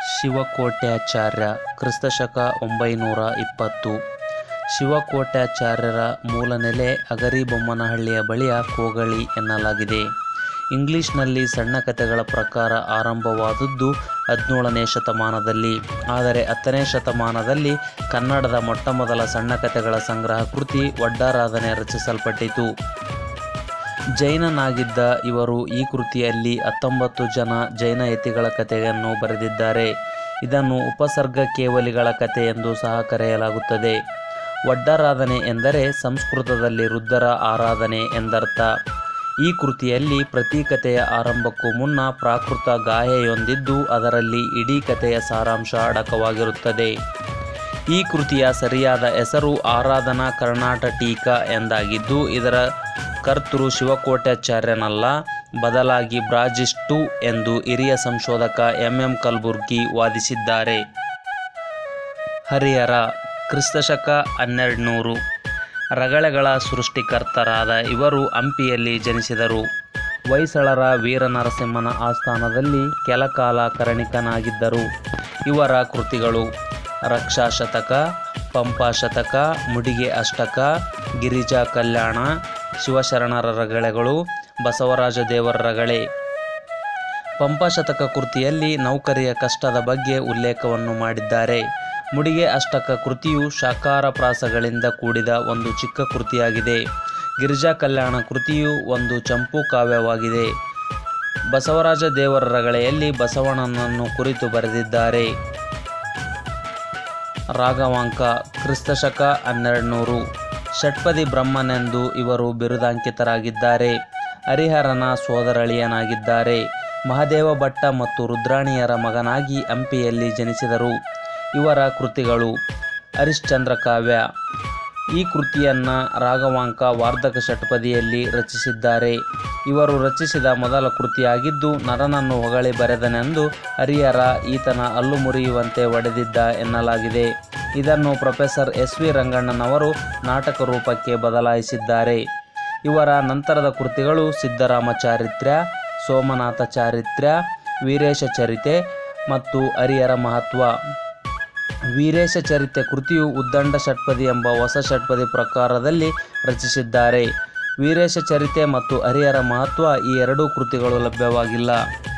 ಶಿವಕೋಟ್ಯಾಚಾರ್ಯ ಕ್ರಿಸ್ತಶಕ ಒಂಬೈನೂರ ಇಪ್ಪತ್ತು ಶಿವಕೋಟ್ಯಾಚಾರ್ಯರ ಮೂಲನೆಲೆ ಅಗರಿಬೊಮ್ಮನಹಳ್ಳಿಯ ಬಳಿಯ ಕೋಗಳಿ ಎನ್ನಲಾಗಿದೆ ಇಂಗ್ಲಿಷ್ನಲ್ಲಿ ಸಣ್ಣ ಕಥೆಗಳ ಪ್ರಕಾರ ಆರಂಭವಾದದ್ದು ಹದಿನೇಳನೇ ಶತಮಾನದಲ್ಲಿ ಆದರೆ ಹತ್ತನೇ ಶತಮಾನದಲ್ಲಿ ಕನ್ನಡದ ಮೊಟ್ಟಮೊದಲ ಸಣ್ಣ ಕಥೆಗಳ ಸಂಗ್ರಹ ಕೃತಿ ಒಡ್ಡಾರಾಧನೆ ರಚಿಸಲ್ಪಟ್ಟಿತು ಜೈನನಾಗಿದ್ದ ಇವರು ಈ ಕೃತಿಯಲ್ಲಿ ಹತ್ತೊಂಬತ್ತು ಜನ ಜೈನ ಯತಿಗಳ ಕಥೆಯನ್ನು ಬರೆದಿದ್ದಾರೆ ಇದನ್ನು ಉಪಸರ್ಗ ಕೇವಲಿಗಳ ಕಥೆ ಎಂದು ಸಹ ಕರೆಯಲಾಗುತ್ತದೆ ಒಡ್ಡಾರಾಧನೆ ಎಂದರೆ ಸಂಸ್ಕೃತದಲ್ಲಿ ರುದ್ರರ ಆರಾಧನೆ ಎಂದರ್ಥ ಈ ಕೃತಿಯಲ್ಲಿ ಪ್ರತಿ ಕಥೆಯ ಆರಂಭಕ್ಕೂ ಮುನ್ನ ಪ್ರಾಕೃತ ಗಾಯೆಯೊಂದಿದ್ದು ಅದರಲ್ಲಿ ಇಡೀ ಕಥೆಯ ಸಾರಾಂಶ ಅಡಕವಾಗಿರುತ್ತದೆ ಈ ಕೃತಿಯ ಸರಿಯಾದ ಹೆಸರು ಆರಾಧನಾ ಕರ್ನಾಟ ಟೀಕಾ ಎಂದಾಗಿದ್ದು ಇದರ ಕರ್ತೃ ಶಿವಕೋಟ್ಯಾಚಾರ್ಯನಲ್ಲ ಬದಲಾಗಿ ಬ್ರಾಜಿಸ್ಟು ಎಂದು ಹಿರಿಯ ಸಂಶೋಧಕ ಎಂ ಎಂ ಕಲ್ಬುರ್ಗಿ ವಾದಿಸಿದ್ದಾರೆ ಹರಿಹರ ಕ್ರಿಸ್ತಶಕ ಹನ್ನೆರಡು ನೂರು ರಗಳೆಗಳ ಸೃಷ್ಟಿಕರ್ತರಾದ ಇವರು ಹಂಪಿಯಲ್ಲಿ ಜನಿಸಿದರು ಹೊಯ್ಸಳರ ವೀರನರಸಿಂಹನ ಆಸ್ಥಾನದಲ್ಲಿ ಕೆಲಕಾಲ ಕರಣಿಕನಾಗಿದ್ದರು ಇವರ ಕೃತಿಗಳು ರಕ್ಷಾಶತಕ ಪಂಪಾಶತಕ ಮುಡಿಗೆ ಅಷ್ಟಕ ಗಿರಿಜಾ ಕಲ್ಯಾಣ ಶಿವಶರಣರ ರಗಳೆಗಳು ಬಸವರಾಜ ದೇವರ ರಗಳೆ ಪಂಪಶತಕ ಕೃತಿಯಲ್ಲಿ ನೌಕರಿಯ ಕಷ್ಟದ ಬಗ್ಗೆ ಉಲ್ಲೇಖವನ್ನು ಮಾಡಿದ್ದಾರೆ ಮುಡಿಗೆ ಅಷ್ಟಕ ಕೃತಿಯು ಶಾಕಾರ ಪ್ರಾಸಗಳಿಂದ ಕೂಡಿದ ಒಂದು ಚಿಕ್ಕ ಕೃತಿಯಾಗಿದೆ ಗಿರಿಜಾ ಕಲ್ಯಾಣ ಕೃತಿಯು ಒಂದು ಚಂಪು ಕಾವ್ಯವಾಗಿದೆ ಬಸವರಾಜ ದೇವರ ರಗಳೆಯಲ್ಲಿ ಬಸವಣ್ಣನನ್ನು ಕುರಿತು ಬರೆದಿದ್ದಾರೆ ರಾಘವಾಂಕ ಕ್ರಿಸ್ತಶಕ ಹನ್ನೆರಡು ನೂರು ಷಟ್ಪದಿ ಬ್ರಹ್ಮನೆಂದು ಇವರು ಬಿರುದಾಂಕಿತರಾಗಿದ್ದಾರೆ ಹರಿಹರನ ಸೋದರಳಿಯನಾಗಿದ್ದಾರೆ ಮಹಾದೇವ ಭಟ್ಟ ಮತ್ತು ರುದ್ರಾಣಿಯರ ಮಗನಾಗಿ ಹಂಪಿಯಲ್ಲಿ ಜನಿಸಿದರು ಇವರ ಕೃತಿಗಳು ಹರಿಶ್ಚಂದ್ರ ಕಾವ್ಯ ಈ ಕೃತಿಯನ್ನು ರಾಘವಾಂಕ ವಾರ್ಧಕ ಷಟ್ಪದಿಯಲ್ಲಿ ರಚಿಸಿದ್ದಾರೆ ಇವರು ರಚಿಸಿದ ಮೊದಲ ಕೃತಿಯಾಗಿದ್ದು ನರನನ್ನು ಹೊಗಳಿ ಬರೆದನೆಂದು ಹರಿಹರ ಈತನ ಹಲ್ಲು ಮುರಿಯುವಂತೆ ಒಡೆದಿದ್ದ ಎನ್ನಲಾಗಿದೆ ಇದನ್ನು ಪ್ರೊಫೆಸರ್ ಎಸ್ ವಿ ರಂಗಣ್ಣನವರು ನಾಟಕ ರೂಪಕ್ಕೆ ಬದಲಾಯಿಸಿದ್ದಾರೆ ಇವರ ನಂತರದ ಕೃತಿಗಳು ಸಿದ್ದರಾಮ ಚಾರಿತ್ರ್ಯ ಸೋಮನಾಥ ಚಾರಿತ್ರ್ಯ ವೀರೇಶ ಚರಿತೆ ಮತ್ತು ಹರಿಹರ ಮಹತ್ವ ವೀರೇಶ ಚರಿತ್ರೆ ಕೃತಿಯು ಉದ್ದಂಡ ಷಟ್ಪದಿ ಎಂಬ ಹೊಸ ಷಟ್ಪದಿ ಪ್ರಕಾರದಲ್ಲಿ ರಚಿಸಿದ್ದಾರೆ ವೀರೇಶ ಚರಿತೆ ಮತ್ತು ಹರಿಹರ ಮಹತ್ವ ಈ ಎರಡೂ ಕೃತಿಗಳು ಲಭ್ಯವಾಗಿಲ್ಲ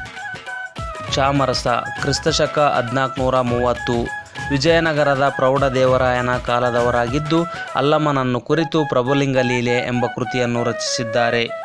ಚಾಮರಸ ಕ್ರಿಸ್ತಶಕ ಹದಿನಾಲ್ಕುನೂರ ಮೂವತ್ತು ವಿಜಯನಗರದ ಪ್ರೌಢದೇವರಾಯನ ಕಾಲದವರಾಗಿದ್ದು ಅಲ್ಲಮ್ಮನನ್ನು ಕುರಿತು ಪ್ರಭುಲಿಂಗ ಲೀಲೆ ಎಂಬ ಕೃತಿಯನ್ನು ರಚಿಸಿದ್ದಾರೆ